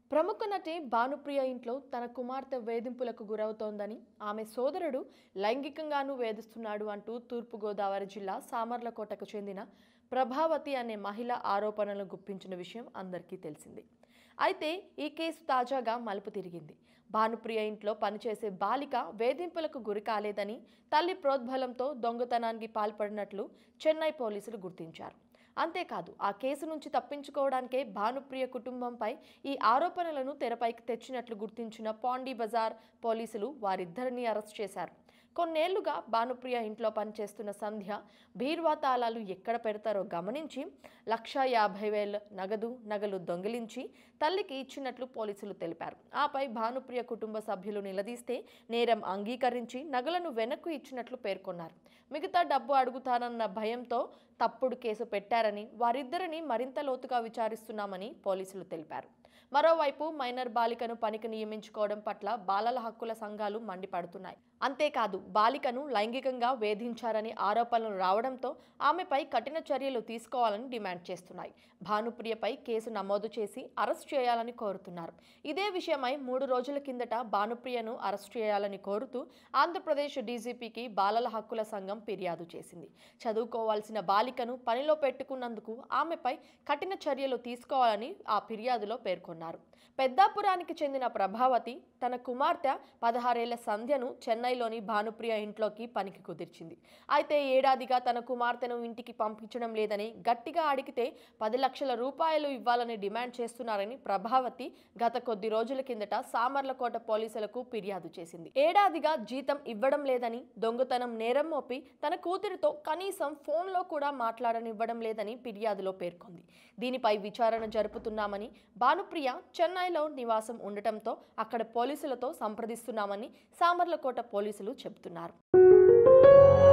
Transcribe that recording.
ప్రముఖ నటి భానుప్రియ ఇంట్లో తన కుమార్తె వేధింపులకు గురవుతోందని ఆమె సోదరుడు లైంగికంగానూ వేధిస్తున్నాడు అంటూ తూర్పుగోదావరి జిల్లా సామర్లకోటకు చెందిన ప్రభావతి అనే మహిళ ఆరోపణలు గుప్పించిన విషయం అందరికీ తెలిసింది అయితే ఈ కేసు తాజాగా మలుపు తిరిగింది భానుప్రియ ఇంట్లో పనిచేసే బాలిక వేధింపులకు గురి కాలేదని తల్లి ప్రోద్బలంతో దొంగతనానికి పాల్పడినట్లు చెన్నై పోలీసులు గుర్తించారు అంతేకాదు ఆ కేసు నుంచి తప్పించుకోవడానికే భానుప్రియ కుటుంబంపై ఈ ఆరోపణలను తెరపైకి తెచ్చినట్లు గుర్తించిన పాండీ బజార్ పోలీసులు వారిద్దరిని అరెస్ట్ చేశారు కొన్నేళ్లుగా భానుప్రియ ఇంట్లో పనిచేస్తున్న సంధ్య బీర్వా తాళాలు ఎక్కడ పెడతారో గమనించి లక్షా యాభై వేల నగదు నగలు దొంగిలించి తల్లికి ఇచ్చినట్లు పోలీసులు తెలిపారు ఆపై భానుప్రియ కుటుంబ సభ్యులు నిలదీస్తే నేరం అంగీకరించి నగలను వెనక్కు ఇచ్చినట్లు పేర్కొన్నారు మిగతా డబ్బు అడుగుతారన్న భయంతో తప్పుడు కేసు పెట్టారని వారిద్దరిని మరింత లోతుగా విచారిస్తున్నామని పోలీసులు తెలిపారు మరోవైపు మైనర్ బాలికను పనికి నియమించుకోవడం పట్ల బాలల హక్కుల సంఘాలు మండిపడుతున్నాయి అంతేకాదు బాలికను లైంగికంగా వేధించారని ఆరోపణలు రావడంతో ఆమెపై కఠిన చర్యలు తీసుకోవాలని డిమాండ్ చేస్తున్నాయి భానుప్రియపై కేసు నమోదు చేసి అరెస్ట్ చేయాలని కోరుతున్నారు ఇదే విషయమై మూడు రోజుల కిందట భానుప్రియను అరెస్ట్ చేయాలని కోరుతూ ఆంధ్రప్రదేశ్ డీజీపీకి బాలల హక్కుల సంఘం ఫిర్యాదు చేసింది చదువుకోవాల్సిన బాలికను పనిలో పెట్టుకున్నందుకు ఆమెపై కఠిన చర్యలు తీసుకోవాలని ఆ ఫిర్యాదులో పేర్కొన్నారు పెద్దాపురానికి చెందిన ప్రభావతి తన కుమార్తె పదహారేళ్ల సంధ్యను చెన్నైలోని భానుప్రియ ఇంట్లోకి పనికి కుదిర్చింది అయితే ఏడాదిగా తన కుమార్తెను ఇంటికి పంపించడం లేదని గట్టిగా అడిగితే పది లక్షల రూపాయలు ఇవ్వాలని డిమాండ్ చేస్తున్నారని ప్రభావతి గత కొద్ది రోజుల కిందట సామర్లకోట పోలీసులకు ఫిర్యాదు చేసింది ఏడాదిగా జీతం ఇవ్వడం లేదని దొంగతనం నేరం మోపి తన కూతురితో కనీసం ఫోన్లో కూడా మాట్లాడనివ్వడం లేదని ఫిర్యాదులో పేర్కొంది దీనిపై విచారణ జరుపుతున్నామని భానుప్రియ చెన్నైలో నివాసం ఉండటంతో అక్కడ పోలీసులతో సంప్రదిస్తున్నామని సామర్లకోట పోలీసులు చెబుతున్నారు